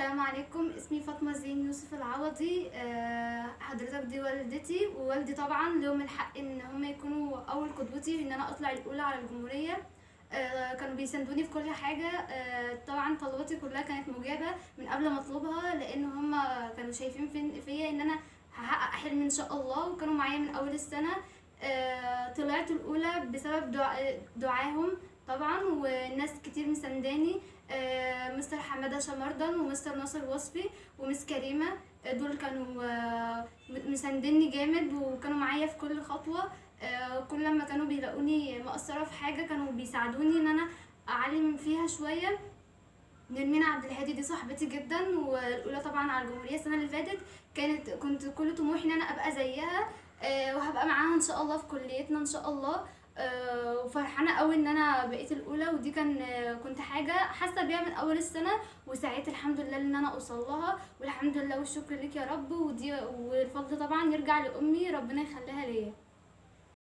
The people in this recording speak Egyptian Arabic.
السلام عليكم اسمي فاطمة زين يوسف العوضي آه، حضرتك دي والدتي ووالدي طبعا لهم الحق ان هم يكونوا اول قدوتي ان انا اطلع الاولى على الجمهورية آه، كانوا بيساندوني في كل حاجة آه، طبعا طلباتي كلها كانت مجابة من قبل ما اطلبها لان هم كانوا شايفين في- فيا ان انا هحقق حلمي ان شاء الله وكانوا معايا من اول السنة آه، طلعت الاولى بسبب دعاء- دعاهم طبعا والناس كتير مسانداني آه، مستر حمادة شمردن ومستر ناصر وصفي ومس كريمة آه، دول كانوا آه، م- مساندني جامد وكانوا معايا في كل خطوة آه، كل لما كانوا بيلاقوني مقصرة في حاجة كانوا بيساعدوني ان انا اعلم فيها شوية نرمينا عبد الهادي دي صاحبتي جدا والاولى طبعا على الجمهوريه السنه اللي فاتت كانت كنت كل طموحي ان انا ابقى زيها آه، وهبقى معاها ان شاء الله في كليتنا ان شاء الله آه، وفرحانه قوي ان انا بقيت الاولى ودي كان آه، كنت حاجه حاسه بيها من اول السنه وسعيت الحمد لله ان انا اوصل لها والحمد لله والشكر ليك يا رب ودي والفضل طبعا يرجع لامي ربنا يخليها ليا